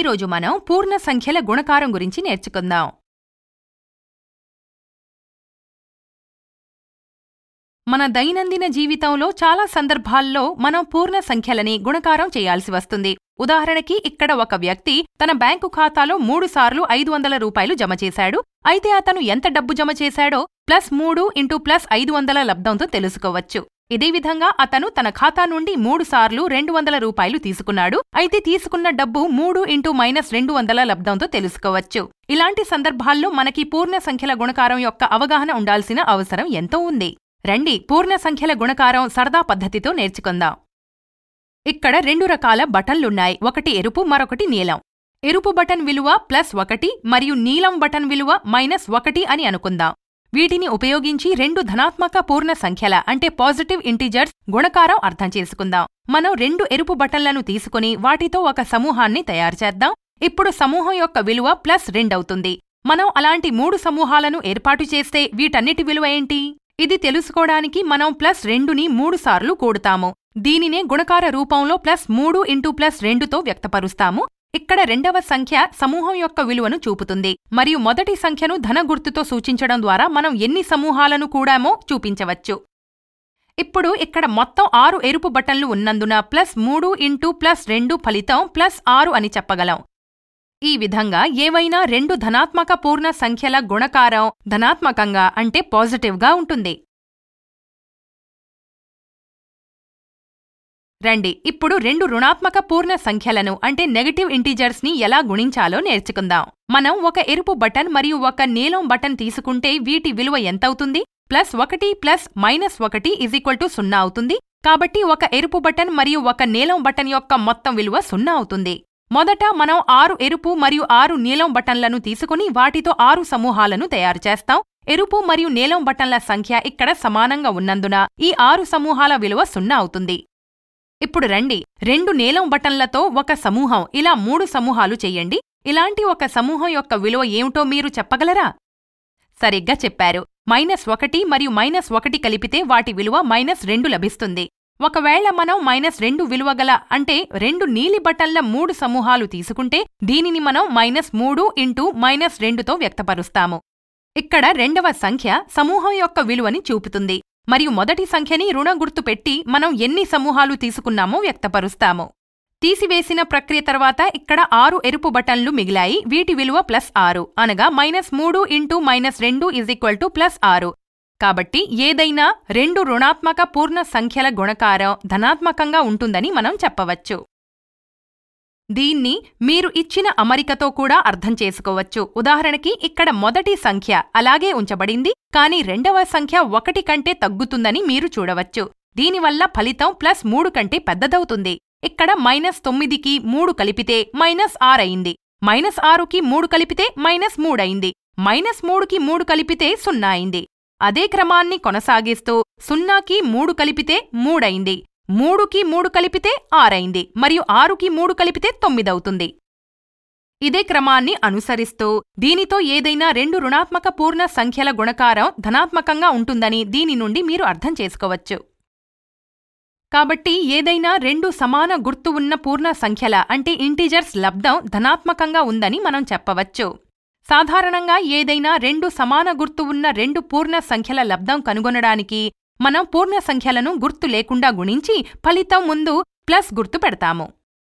ఈరోజు మనం పూర్ణ సంఖ్యల గుణకారం గురించి నేర్చుకుందాం మన దైనందిన జీవితంలో చాలా సందర్భాల్లో మనం పూర్ణ సంఖ్యలని గుణకారం చేయాల్సి వస్తుంది ఉదాహరణకి ఇక్కడ ఒక వ్యక్తి తన బ్యాంకు ఖాతాలో మూడు సార్లు ఐదు వందల రూపాయలు జమ చేశాడు అయితే అతను ఎంత డబ్బు జమ చేశాడో ప్లస్ మూడు ఇంటూ ప్లస్ ఐదు వందల లబ్దంతో తెలుసుకోవచ్చు ఇదే విధంగా అతను తన ఖాతా నుండి మూడు సార్లు రెండు వందల రూపాయలు తీసుకున్నాడు అయితే తీసుకున్న డబ్బు మూడు ఇంటూ మైనస్ రెండు వందల లబ్దంతో తెలుసుకోవచ్చు ఇలాంటి సందర్భాల్లో మనకి పూర్ణ సంఖ్యల గుణకారం యొక్క అవగాహన ఉండాల్సిన అవసరం ఎంతో ఉంది రండి పూర్ణ సంఖ్యల గుణకారం సరదా పద్ధతితో నేర్చుకుందాం ఇక్కడ రెండు రకాల బటన్లున్నాయి ఒకటి ఎరుపు మరొకటి నీలం ఎరుపు బటన్ విలువ ప్లస్ ఒకటి మరియు నీలం బటన్ విలువ మైనస్ ఒకటి అని అనుకుందాం వీటిని ఉపయోగించి రెండు ధనాత్మక పూర్ణ సంఖ్యల అంటే పాజిటివ్ ఇంటిజర్స్ గుణకారం అర్థం చేసుకుందాం మనం రెండు ఎరుపు బటన్లను తీసుకుని వాటితో ఒక సమూహాన్ని తయారు చేద్దాం ఇప్పుడు సమూహం యొక్క విలువ ప్లస్ రెండవుతుంది మనం అలాంటి మూడు సమూహాలను ఏర్పాటు చేస్తే వీటన్నిటి విలువ ఏంటి ఇది తెలుసుకోవడానికి మనం ప్లస్ రెండుని మూడు సార్లు కూడుతాము దీనినే గుణకార రూపంలో ప్లస్ మూడు ఇంటూ ప్లస్ రెండుతో వ్యక్తపరుస్తాము ఇక్కడ రెండవ సంఖ్య సమూహం యొక్క విలువను చూపుతుంది మరియు మొదటి సంఖ్యను ధన గుర్తుతో సూచించడం ద్వారా మనం ఎన్ని సమూహాలను కూడామో చూపించవచ్చు ఇప్పుడు ఇక్కడ మొత్తం ఆరు ఎరుపు బటన్లు ఉన్నందున ప్లస్ మూడు ఇంటూ ప్లస్ రెండు ఫలితం ప్లస్ ఆరు అని చెప్పగలం ఈ విధంగా ఏవైనా రెండు ధనాత్మక పూర్ణ సంఖ్యల గుణకారం ధనాత్మకంగా అంటే పాజిటివ్గా ఉంటుంది రండి ఇప్పుడు రెండు రుణాత్మక పూర్ణ సంఖ్యలను అంటే నెగటివ్ ఇంటీజర్స్ ని ఎలా గుణించాలో నేర్చుకుందాం మనం ఒక ఎరుపు బటన్ మరియు ఒక నీలం బటన్ తీసుకుంటే వీటి విలువ ఎంతవుతుంది ప్లస్ ఒకటి ప్లస్ మైనస్ ఒకటి ఇజ్ ఈక్వల్ టు సున్నా అవుతుంది కాబట్టి ఒక ఎరుపు బటన్ మరియు ఒక నీలం బటన్ యొక్క మొత్తం విలువ సున్నా అవుతుంది మొదట మనం ఆరు ఎరుపు మరియు ఆరు నీలం బటన్లను తీసుకుని వాటితో ఆరు సమూహాలను తయారు చేస్తాం ఎరుపు మరియు నీలం బటన్ల సంఖ్య ఇక్కడ సమానంగా ఉన్నందున ఈ ఆరు సమూహాల విలువ సున్నా అవుతుంది ఇప్పుడు రండి రెండు నీలం బటన్లతో ఒక సమూహం ఇలా మూడు సమూహాలు చెయ్యండి ఇలాంటి ఒక సమూహం యొక్క విలువ ఏమిటో మీరు చెప్పగలరా సరిగ్గా చెప్పారు మైనస్ ఒకటి మరియు మైనస్ ఒకటి కలిపితే వాటి విలువ మైనస్ రెండు లభిస్తుంది ఒకవేళ మనం మైనస్ రెండు విలువగల అంటే రెండు నీలి బటన్ల మూడు సమూహాలు తీసుకుంటే దీనిని మనం మైనస్ మూడు ఇంటూ మైనస్ రెండుతో వ్యక్తపరుస్తాము ఇక్కడ రెండవ సంఖ్య సమూహం యొక్క విలువని చూపుతుంది మరియు మొదటి సంఖ్యని రుణ గుర్తు పెట్టి మనం ఎన్ని సమూహాలు తీసుకున్నామో వ్యక్తపరుస్తాము తీసివేసిన ప్రక్రియ తర్వాత ఇక్కడ ఆరు ఎరుపు బటన్లు మిగిలాయి వీటి విలువ ప్లస్ ఆరు అనగా మైనస్ మూడు ఇంటూ మైనస్ రెండు ఇజ్ ఈక్వల్ టు ప్లస్ ఆరు కాబట్టి ఏదైనా రెండు రుణాత్మక పూర్ణ సంఖ్యల గుణకారం ధనాత్మకంగా ఉంటుందని మనం చెప్పవచ్చు దీన్ని మీరు ఇచ్చిన అమరికతో కూడా అర్థం చేసుకోవచ్చు ఉదాహరణకి ఇక్కడ మొదటి సంఖ్య అలాగే ఉంచబడింది కానీ రెండవ సంఖ్య ఒకటి కంటే తగ్గుతుందని మీరు చూడవచ్చు దీనివల్ల ఫలితం ప్లస్ మూడు కంటే పెద్దదవుతుంది ఇక్కడ మైనస్ తొమ్మిదికి మూడు కలిపితే మైనస్ ఆరయింది మైనస్ ఆరుకి మూడు కలిపితే మైనస్ మూడయింది మైనస్ మూడుకి మూడు కలిపితే సున్నా అయింది అదే క్రమాన్ని కొనసాగిస్తూ సున్నాకి మూడు కలిపితే మూడయింది మూడుకి మూడు కలిపితే ఆరైంది మరియు ఆరుకి మూడు కలిపితే తొమ్మిదవుతుంది ఇదే క్రమాన్ని అనుసరిస్తూ దీనితో ఏదైనా రెండు రుణాత్మక పూర్ణ సంఖ్యల గుణకారం ధనాత్మకంగా ఉంటుందని దీని నుండి మీరు అర్థం చేసుకోవచ్చు కాబట్టి ఏదైనా రెండు సమాన గుర్తు ఉన్న పూర్ణ సంఖ్యల అంటే ఇంటీజర్స్ లబ్దం ధనాత్మకంగా ఉందని మనం చెప్పవచ్చు సాధారణంగా ఏదైనా రెండు సమాన గుర్తు ఉన్న రెండు పూర్ణ సంఖ్యల లబ్దం కనుగొనడానికి మనం పూర్ణ సంఖ్యలను గుర్తు లేకుండా గుణించి ఫలితం ముందు ప్లస్ గుర్తు పెడతాము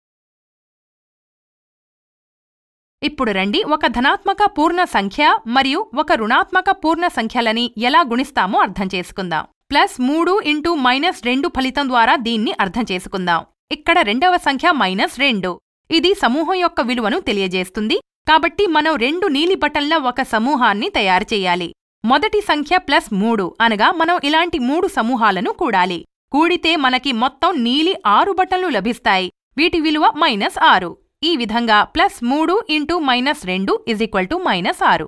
ఇప్పుడు రండి ఒక ధనాత్మక పూర్ణ సంఖ్య మరియు ఒక రుణాత్మక పూర్ణ సంఖ్యలని ఎలా గుణిస్తామో అర్థం చేసుకుందాం ప్లస్ మూడు ఇంటూ మైనస్ రెండు ఫలితం ద్వారా దీన్ని అర్థం చేసుకుందాం ఇక్కడ రెండవ సంఖ్య మైనస్ రెండు ఇది సమూహం యొక్క విలువను తెలియజేస్తుంది కాబట్టి మనం రెండు నీలి బటన్ల ఒక సమూహాన్ని తయారు చేయాలి మొదటి సంఖ్య ప్లస్ మూడు అనగా మనం ఇలాంటి మూడు సమూహాలను కూడాలి కూడితే మనకి మొత్తం నీలి ఆరు బటన్లు లభిస్తాయి వీటి విలువ మైనస్ ఆరు ఈ విధంగా ప్లస్ మూడు ఇంటూ మైనస్ రెండు ఇజ్ ఈక్వల్ టు మైనస్ ఆరు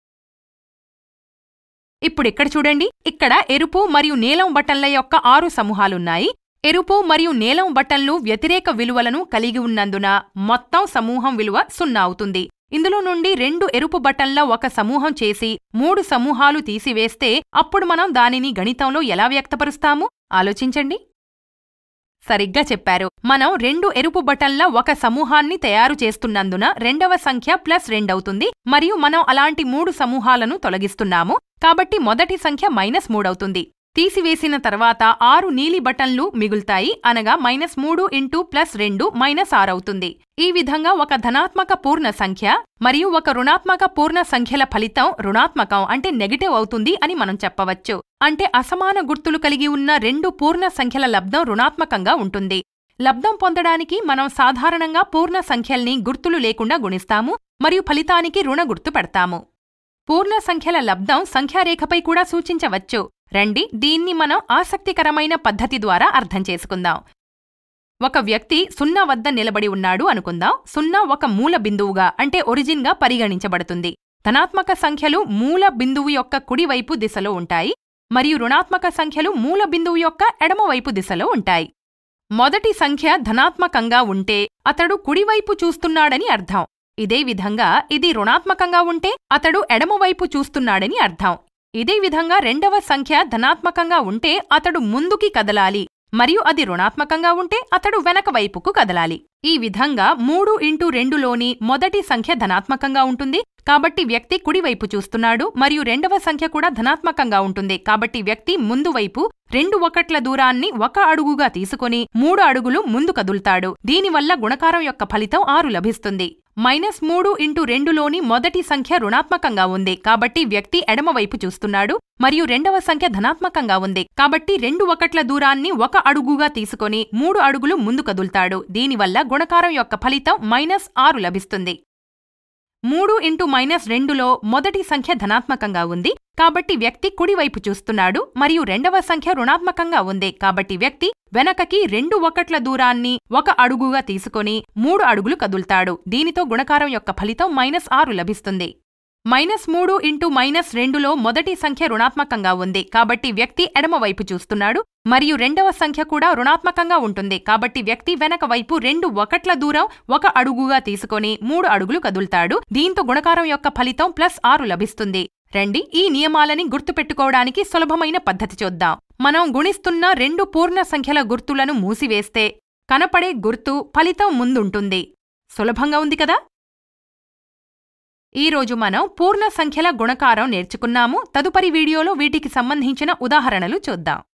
ఇప్పుడిక్కడ చూడండి ఇక్కడ ఎరుపు మరియు నీలం బటన్ల యొక్క ఆరు సమూహాలున్నాయి ఎరుపు మరియు నీలం బటన్లు వ్యతిరేక విలువలను కలిగి ఉన్నందున మొత్తం సమూహం విలువ సున్నా అవుతుంది ఇందులో నుండి రెండు ఎరుపు బటన్ల ఒక సమూహం చేసి మూడు సమూహాలు తీసివేస్తే అప్పుడు మనం దానిని గణితంలో ఎలా వ్యక్తపరుస్తాము ఆలోచించండి సరిగ్గా చెప్పారు మనం రెండు ఎరుపు బటన్ల ఒక సమూహాన్ని తయారు చేస్తున్నందున రెండవ సంఖ్య ప్లస్ రెండవుతుంది మరియు మనం అలాంటి మూడు సమూహాలను తొలగిస్తున్నాము కాబట్టి మొదటి సంఖ్య మైనస్ మూడవుతుంది తీసివేసిన తర్వాత ఆరు నీలి బటన్లు మిగులుతాయి అనగా మైనస్ మూడు ఇంటూ ప్లస్ రెండు మైనస్ ఆరవుతుంది ఈ విధంగా ఒక ధనాత్మక పూర్ణ సంఖ్య మరియు ఒక రుణాత్మక పూర్ణ సంఖ్యల ఫలితం రుణాత్మకం అంటే నెగటివ్ అవుతుంది అని మనం చెప్పవచ్చు అంటే అసమాన గుర్తులు కలిగి ఉన్న రెండు పూర్ణ సంఖ్యల లబ్ధం రుణాత్మకంగా ఉంటుంది లబ్ధం పొందడానికి మనం సాధారణంగా పూర్ణ సంఖ్యల్ని గుర్తులు లేకుండా గుణిస్తాము మరియు ఫలితానికి రుణ గుర్తు పెడతాము పూర్ణ సంఖ్యల లబ్ధం సంఖ్యారేఖపై కూడా సూచించవచ్చు రండి దీన్ని మనం ఆసక్తికరమైన పద్ధతి ద్వారా అర్థం చేసుకుందాం ఒక వ్యక్తి సున్నా వద్ద నిలబడి ఉన్నాడు అనుకుందాం సున్నా ఒక మూల బిందువుగా అంటే ఒరిజిన్గా పరిగణించబడుతుంది ధనాత్మక సంఖ్యలు మూల బిందువు యొక్క కుడివైపు దిశలో ఉంటాయి మరియు రుణాత్మక సంఖ్యలు మూల బిందువు యొక్క ఎడమవైపు దిశలో ఉంటాయి మొదటి సంఖ్య ధనాత్మకంగా ఉంటే అతడు కుడివైపు చూస్తున్నాడని అర్థం ఇదే విధంగా ఇది రుణాత్మకంగా ఉంటే అతడు ఎడమవైపు చూస్తున్నాడని అర్థం ఇదే విధంగా రెండవ సంఖ్య ధనాత్మకంగా ఉంటే అతడు ముందుకి కదలాలి మరియు అది రుణాత్మకంగా ఉంటే అతడు వెనక వైపుకు కదలాలి ఈ విధంగా మూడు ఇంటూ రెండులోని మొదటి సంఖ్య ధనాత్మకంగా ఉంటుంది కాబట్టి వ్యక్తి కుడివైపు చూస్తున్నాడు మరియు రెండవ సంఖ్య కూడా ధనాత్మకంగా ఉంటుంది కాబట్టి వ్యక్తి ముందు వైపు రెండు ఒకట్ల దూరాన్ని ఒక అడుగుగా తీసుకొని మూడు అడుగులు ముందు కదులుతాడు దీనివల్ల గుణకారం యొక్క ఫలితం ఆరు లభిస్తుంది మైనస్ మూడు ఇంటూ రెండులోని మొదటి సంఖ్య రుణాత్మకంగా ఉంది కాబట్టి వ్యక్తి ఎడమవైపు చూస్తున్నాడు మరియు రెండవ సంఖ్య ధనాత్మకంగా ఉంది కాబట్టి రెండు ఒకట్ల దూరాన్ని ఒక అడుగుగా తీసుకొని మూడు అడుగులు ముందు కదులుతాడు దీనివల్ల గుణకారం యొక్క ఫలితం మైనస్ ఆరు లభిస్తుంది మూడు ఇంటూ మైనస్ రెండులో మొదటి సంఖ్య ధనాత్మకంగా ఉంది కాబట్టి వ్యక్తి కుడివైపు చూస్తున్నాడు మరియు రెండవ సంఖ్య రుణాత్మకంగా ఉంది కాబట్టి వ్యక్తి వెనకకి రెండు ఒకట్ల దూరాన్ని ఒక అడుగుగా తీసుకొని మూడు అడుగులు కదులుతాడు దీనితో గుణకారం యొక్క ఫలితం మైనస్ ఆరు లభిస్తుంది మైనస్ మూడు ఇంటూ మైనస్ రెండులో మొదటి సంఖ్య రుణాత్మకంగా ఉంది కాబట్టి వ్యక్తి ఎడమవైపు చూస్తున్నాడు మరియు రెండవ సంఖ్య కూడా రుణాత్మకంగా ఉంటుంది కాబట్టి వ్యక్తి వెనక వైపు రెండు ఒకట్ల దూరం ఒక అడుగుగా తీసుకొని మూడు అడుగులు కదులుతాడు దీంతో గుణకారం యొక్క ఫలితం ప్లస్ ఆరు లభిస్తుంది రండి ఈ నియమాలని గుర్తుపెట్టుకోవడానికి సులభమైన పద్ధతి చూద్దాం మనం గుణిస్తున్న రెండు పూర్ణ సంఖ్యల గుర్తులను మూసివేస్తే కనపడే గుర్తు ఫలితం ముందుంటుంది సులభంగా ఉంది కదా ఈరోజు మనం పూర్ణ సంఖ్యల గుణకారం నేర్చుకున్నాము తదుపరి వీడియోలో వీటికి సంబంధించిన ఉదాహరణలు చూద్దాం